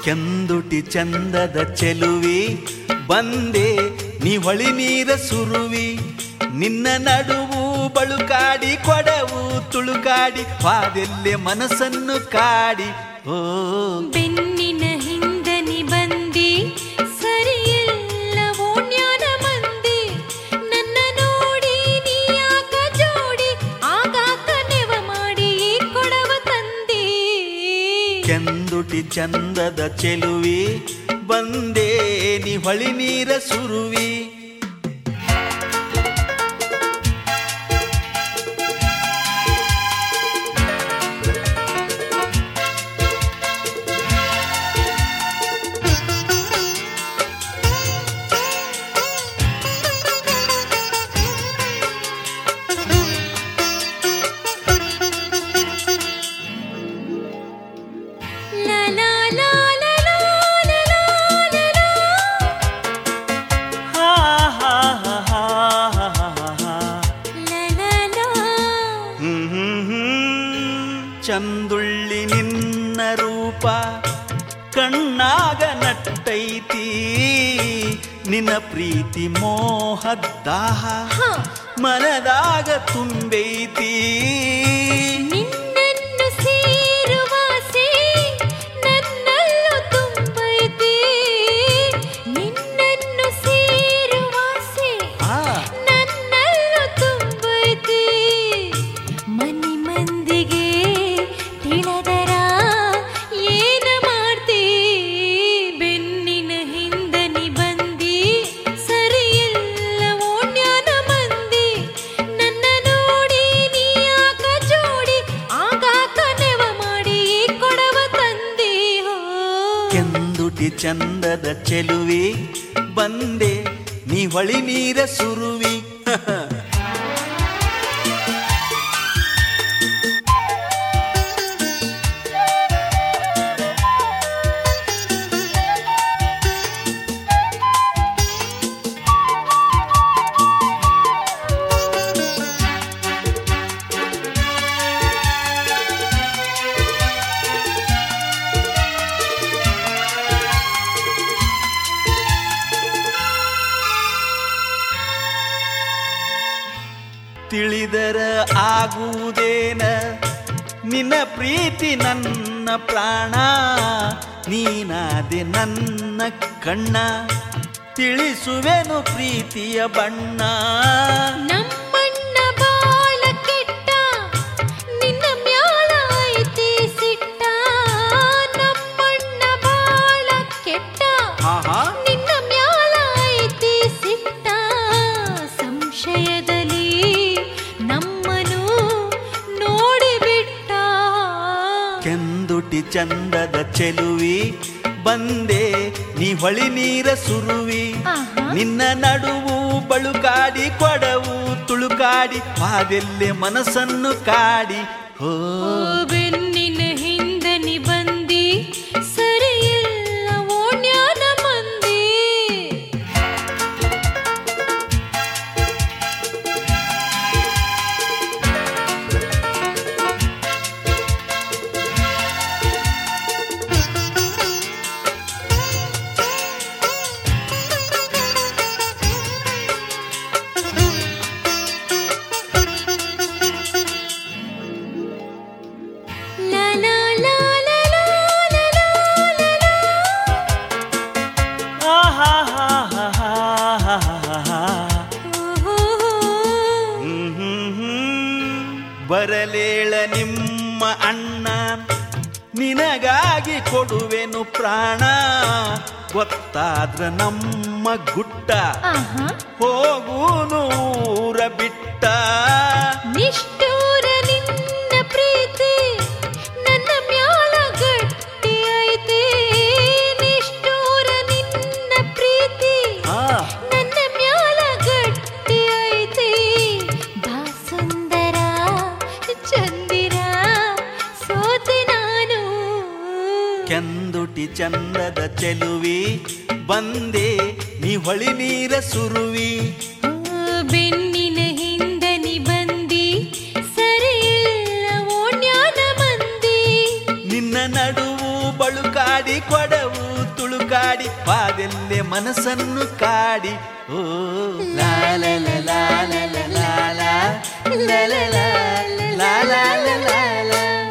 ಕೆಂದುಟಿ ಚಂದದ ಚೆಲುವಿ ಬಂದೆ ನೀ ಹೊಳಿ ನೀರ ಸುರುವಿ ನಿನ್ನ ನಡುವು ಬಳುಕಾಡಿ ಕೊಡವು ತುಳುಕಾಡಿ ವಾದೆಲ್ಲೆ ಮನಸ್ಸನ್ನು ಕಾಡಿ ಓ ಬೆನ್ನಿನ ಹಿಂದನಿ ಬಂದಿ ಸರಿಯಿಲ್ಲವೋ ಜ್ಞಾನ ಮಂದಿ ನನ್ನ ನೋಡಿ ನೀಯಾಕ ಜೋಡಿ ಆಗಾಕ ನೆವ ಮಾಡಿ ಕೊಡವ ತಂದಿ ಕೆಂದುಟಿ ಚಂದದ ಚೆಲುವಿ ಬಂದೆ ನೀ ಹೊಳಿ ನೀರ ಸುರುವಿ ಲಾ ಲಾ ಲಾ ಲಾ ಲಾ ಲಾ ಲಾ ಲಾ. ಹಾ ಹಾ ಹಾ ಹಾ ಹಾ ಹಾ ಹಾ ಲಾ ಲಾ ಲಾ. ಹ್ಮ್ ಹ್ಮ್ ಹ್ಮ್. ಚಂದುಳ್ಳಿ ನಿನ್ನ ರೂಪ ಕಣ್ಣಾಗ ನಟ್ಟೈತಿ ನಿನ್ನ ಪ್ರೀತಿ ಮೋಹದ್ದಾಹ ಹ. ಮನದಾಗ ತುಂಬೈತಿ ನಿನ್ನನ್ನು ಸೇರುವಾಸೆ ನನ್ನಲ್ಲೂ ತುಂಬೈತಿ ನಿನ್ನನ್ನು ಸೇರುವಾಸೆ ಆ ನನ್ನಲ್ಲೂ ತುಂಬೈತಿ ಮನಿ ಮಂದಿಗೆ ತಿಳಿದರ ಏನ ಮಾಡ್ತಿ ಬೆನ್ನಿನ ಹಿಂದನಿ ಬಂದಿ ಸರಿಯಿಲ್ಲವೋ ಜ್ಞಾನ ಮಂದಿ ನನ್ನ ನೋಡಿ ನೀಯಾಕ ಜೋಡಿ ಆಗಾಕ ನೆವ ಮಾಡಿ ಕೊಡವ ತಂದಿ ಹೋ ಕೆಂದುಟಿ ಚಂದದ ಚೆಲುವಿ ಬಂದೆ ನೀ ಹೊಳಿ ನೀರ ಸುರುವಿ ತಿಳಿದರ ಆಗುವುದೇನ ನಿನ್ನ ಪ್ರೀತಿ ನನ್ನ ಪ್ರಾಣ ನೀನಾದೆ ನನ್ನ ಕಣ್ಣ ತಿಳಿಸುವೆನು ಪ್ರೀತಿಯ ಬಣ್ಣ ನಮ್ಮಣ್ಣ ಬಾಳ ಕೆಟ್ಟ ನಿನ್ನ ಮ್ಯಾಲ ಐತಿ ಸಿಟ್ಟ ನಮ್ಮಣ್ಣ ಬಾಳ ಕೆಟ್ಟ ಆಹಾ ನಿನ್ನ ಮ್ಯಾಲ ಐತಿ ಸಿಟ್ಟ ಸಂಶಯದಲ್ಲಿ ನಮ್ಮನು ನೋಡಿಬಿಟ್ಟ ಕೆಂದುಟಿ ಚಂದದ ಚೆಲುವಿ ಬಂದೆ ನೀ ಹೊಳಿ ನೀರ ಸುರುವಿ ಆಹಾ. ನಿನ್ನ ನಡುವು ಬಳುಕಾಡಿ ಕೊಡವು ತುಳುಕಾಡಿ ವಾದೆಲ್ಲೆ ಮನಸ್ಸನ್ನು ಕಾಡಿ ಹೋ ಓ ಬೆನ್ನಿನ ಹಿಂದನಿ ಬಂದಿ ಸರಿಯಿಲ್ಲವೋ ಜ್ಞಾನ ಮಂದಿ ಲಾ ಲಾ ಲಾ ಲಾ ಲಾ ಲಾ ಲಾ ಲಾ. ಆಹಾಹಾಹಾಹಾಹಾಹಾ. ಓಹೋ. ಹ್ಮ್ ಹ್ಮ್ ಹ್ಮ್. ಬರಲೇಳ ನಿಮ್ಮ ಅಣ್ಣ ನಿನಗಾಗಿ ಕೊಡುವೆನು ಪ್ರಾಣ ಗೊತ್ತಾದ್ರ ನಮ್ಮ ಗುಟ್ಟ ಆಹಾ. ಹೋಗೂನು ಊರ ಬಿಟ್ಟ ನಿಷ್ಠೂರ ನಿನ್ನ ಪ್ರೀತಿ ನನ್ನ ಮ್ಯಾಲ ಗಟ್ಟಿ ಐತಿ ನಿಷ್ಠೂರ ನಿನ್ನ ಪ್ರೀತಿ ಆ, ನನ್ನ ಮ್ಯಾಲ ಗಟ್ಟಿ ಐತಿ ಬಾ ಸುಂದರ ಚಂದಿರ ಸೋತೆ ನಾನು ಕೆಂದುಟಿ ಚಂದದ ಚೆಲುವಿ ಬಂದೆ ನೀ ಹೊಳಿ ನೀರ ಸುರುವಿ ಓ, ಬೆನ್ನಿನ ಹಿಂದನಿ ಬಂದಿ ಸರಿಯಿಲ್ಲವೋ ಜ್ಞಾನ ಮಂದಿ ನಿನ್ನ ನಡುವು ಬಳುಕಾಡಿ ಕೊಡವು ಬಾದೆಲ್ಲೆ ಮನಸ್ಸನ್ನು ಕಾಡಿ ಓ ಲಾಲ ಲಾಲ ಲಾಲ ಲಾಲ ಲಾಲ ಲಾಲ ಲಾಲ ಲಾಲ